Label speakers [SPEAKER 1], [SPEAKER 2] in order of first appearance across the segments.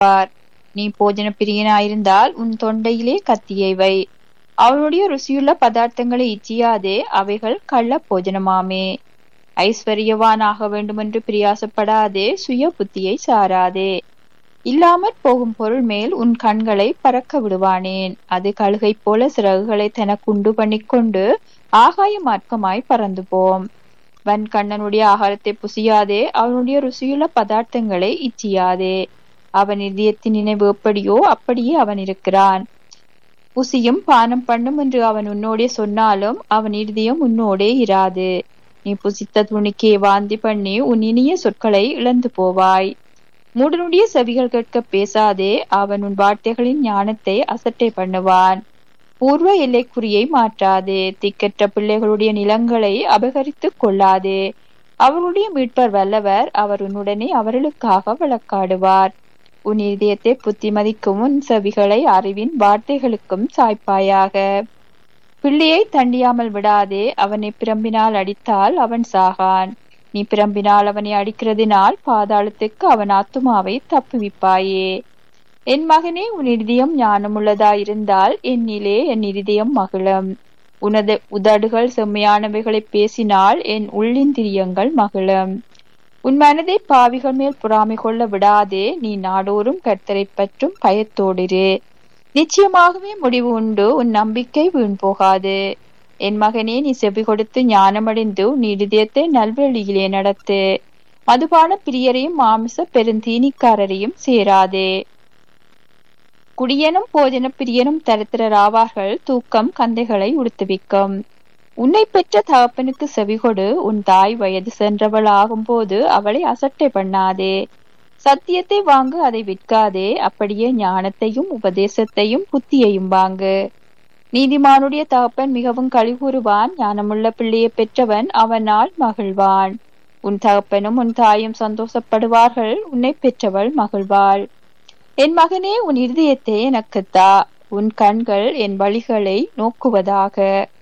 [SPEAKER 1] பார் நீ போஜன பிரியனாயிருந்தால் உன் தொண்டையிலே கத்தியை வை அவனுடைய ருசியுள்ள பதார்த்தங்களை இச்சியாதே அவைகள் கள்ள போஜனமாமே ஐஸ்வர்யவானாக வேண்டுமென்று பிரியாசப்படாதே சுய புத்தியை சாராதே இல்லாமற் போகும் பொருள் மேல் உன் கண்களை பறக்க விடுவானேன் அது கழுகை போல சிறகுகளை தனக்குண்டு பண்ணிக்கொண்டு ஆகாய மார்க்கமாய் பறந்து போம் வன் கண்ணனுடைய ஆகாரத்தை புசியாதே அவனுடைய ருசியுள்ள பதார்த்தங்களை இச்சியாதே அவன் இதயத்தின் நினைவு எப்படியோ அப்படியே அவன் இருக்கிறான் புசியும் பானம் பண்ணும் என்று அவன் உன்னோடே சொன்னாலும் அவன் இருதயம் உன்னோடே இராது நீ புசித்த துணிக்கே வாந்தி பண்ணி உன் இனிய சொற்களை இழந்து போவாய் மூடனுடைய செவிகள் கேட்க பேசாதே அவன் உன் வார்த்தைகளின் ஞானத்தை அசட்டை பண்ணுவான் பூர்வ எல்லைக்குறியை மாற்றாதே திக்கற்ற பிள்ளைகளுடைய நிலங்களை அபகரித்துக் கொள்ளாதே அவருடைய மீட்பர் வல்லவர் அவர் உன்னுடனே அவர்களுக்காக வழக்காடுவார் உன் இதயத்தை புத்திமதிக்கும் உன் செவிகளை அறிவின் வார்த்தைகளுக்கும் சாய்ப்பாயாக பிள்ளையை தண்டியாமல் விடாதே அவனை பிரம்பினால் அடித்தால் அவன் சாகான் நீ பிரம்பினால் அவனை அடிக்கிறதினால் பாதாளத்துக்கு அவன் ஆத்துமாவை தப்புவிப்பாயே என் மகனே உன் இருதயம் ஞானமுள்ளதாயிருந்தால் என்னிலே என் இருதயம் மகிழும் உனது உதடுகள் செம்மையானவைகளை பேசினால் என் உள்ளிந்திரியங்கள் மகிழும் உன் மனதை பாவிகள் மேல் பொறாமை கொள்ள விடாதே நீ நாடோறும் கர்த்தரை பற்றும் பயத்தோடிரு நிச்சயமாகவே முடிவு உண்டு உன் நம்பிக்கை வீண் போகாது என் மகனே நீ செவி கொடுத்து ஞானமடைந்து உன் இருதயத்தை நல்வழியிலே நடத்து மதுபான பிரியரையும் மாமிச பெருந்தீனிக்காரரையும் சேராதே குடியனும் போஜன பிரியனும் தரித்திரராவார்கள் தூக்கம் கந்தைகளை உடுத்துவிக்கும் உன்னை பெற்ற தகப்பனுக்கு செவிகொடு உன் தாய் வயது சென்றவள் ஆகும்போது அவளை அசட்டை பண்ணாதே சத்தியத்தை வாங்கு அதை விற்காதே அப்படியே ஞானத்தையும் உபதேசத்தையும் புத்தியையும் வாங்கு நீதிமானுடைய தகப்பன் மிகவும் கழிகூறுவான் ஞானமுள்ள பிள்ளையை பெற்றவன் அவனால் மகிழ்வான் உன் தகப்பனும் உன் தாயும் சந்தோஷப்படுவார்கள் உன்னை பெற்றவள் மகிழ்வாள் என் மகனே உன் இருதயத்தை எனக்குத்தா உன் கண்கள் என் வழிகளை நோக்குவதாக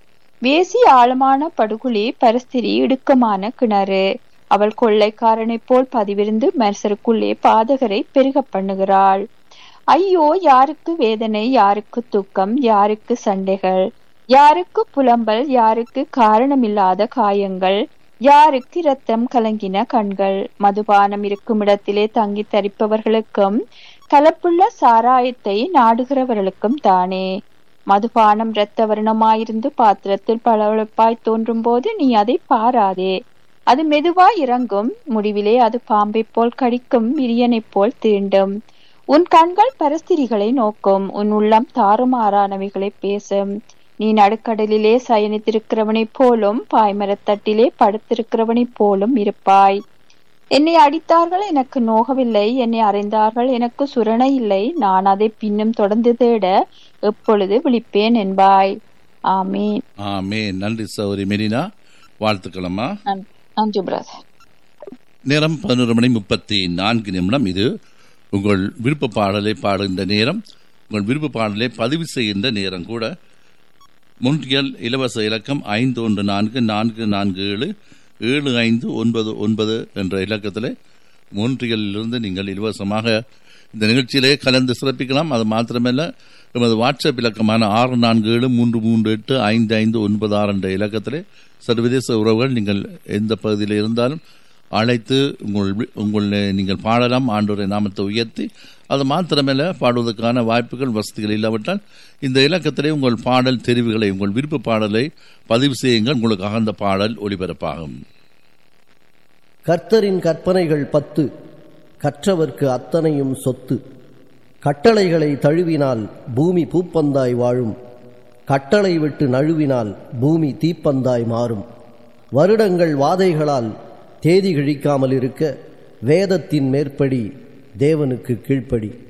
[SPEAKER 1] வேசி ஆழமான படுகுழி பரஸ்திரி இடுக்கமான கிணறு அவள் கொள்ளைக்காரனைப் போல் பதிவிருந்து மரசருக்குள்ளே பாதகரை பெருக பண்ணுகிறாள் ஐயோ யாருக்கு வேதனை யாருக்கு துக்கம் யாருக்கு சண்டைகள் யாருக்கு புலம்பல் யாருக்கு காரணமில்லாத காயங்கள் யாருக்கு இரத்தம் கலங்கின கண்கள் மதுபானம் இருக்கும் இடத்திலே தங்கி தரிப்பவர்களுக்கும் கலப்புள்ள சாராயத்தை நாடுகிறவர்களுக்கும் தானே மதுபானம் இரத்த வர்ணமாயிருந்து பாத்திரத்தில் பளபளப்பாய் தோன்றும் போது நீ அதை பாராதே அது மெதுவாய் இறங்கும் முடிவிலே அது பாம்பை போல் கடிக்கும் விரியனைப் போல் தீண்டும் உன் கண்கள் பரஸ்திரிகளை நோக்கும் உன் உள்ளம் தாறுமாறானவைகளை பேசும் நீ நடுக்கடலிலே சயனித்திருக்கிறவனைப் போலும் பாய்மரத்தட்டிலே படுத்திருக்கிறவனைப் போலும் இருப்பாய் என்னை அடித்தார்கள் எனக்கு நோகவில்லை என்னை அறைந்தார்கள் எனக்கு சுரணை இல்லை நான் அதை பின்னும் தொடர்ந்து தேட எப்பொழுது விழிப்பேன் என்பாய் ஆமீன்
[SPEAKER 2] ஆமே நன்றி சௌரி மெரினா வாழ்த்துக்களம்மா
[SPEAKER 1] நன்றி பிரதர்
[SPEAKER 2] நேரம் பதினோரு மணி முப்பத்தி நான்கு நிமிடம் இது உங்கள் விருப்ப பாடலை பாடுகின்ற நேரம் உங்கள் விருப்ப பாடலை பதிவு செய்கின்ற நேரம் கூட முன்றியல் இலவச இலக்கம் ஐந்து ஒன்று நான்கு நான்கு நான்கு ஏழு ஏழு ஐந்து ஒன்பது ஒன்பது என்ற இலக்கத்தில் மூன்றியலிலிருந்து நீங்கள் இலவசமாக இந்த நிகழ்ச்சியிலே கலந்து சிறப்பிக்கலாம் அது மாத்திரமல்ல எமது வாட்ஸ்அப் இலக்கமான ஆறு நான்கு ஏழு மூன்று மூன்று எட்டு ஐந்து ஐந்து ஒன்பது ஆறு என்ற இலக்கத்திலே சர்வதேச உறவுகள் நீங்கள் எந்த பகுதியில் இருந்தாலும் அழைத்து உங்கள் உங்கள் நீங்கள் பாடலாம் ஆண்டோரை நாமத்தை உயர்த்தி அது மாத்திரமல்ல பாடுவதற்கான வாய்ப்புகள் வசதிகள் இல்லாவிட்டால் இந்த இலக்கத்திலே உங்கள் பாடல் தெரிவுகளை உங்கள் விருப்ப பாடலை பதிவு செய்யுங்கள் உங்களுக்காக அந்த பாடல் ஒளிபரப்பாகும்
[SPEAKER 3] கர்த்தரின் கற்பனைகள் பத்து கற்றவர்க்கு அத்தனையும் சொத்து கட்டளைகளை தழுவினால் பூமி பூப்பந்தாய் வாழும் கட்டளை விட்டு நழுவினால் பூமி தீப்பந்தாய் மாறும் வருடங்கள் வாதைகளால் தேதி கிழிக்காமல் இருக்க வேதத்தின் மேற்படி தேவனுக்கு கீழ்ப்படி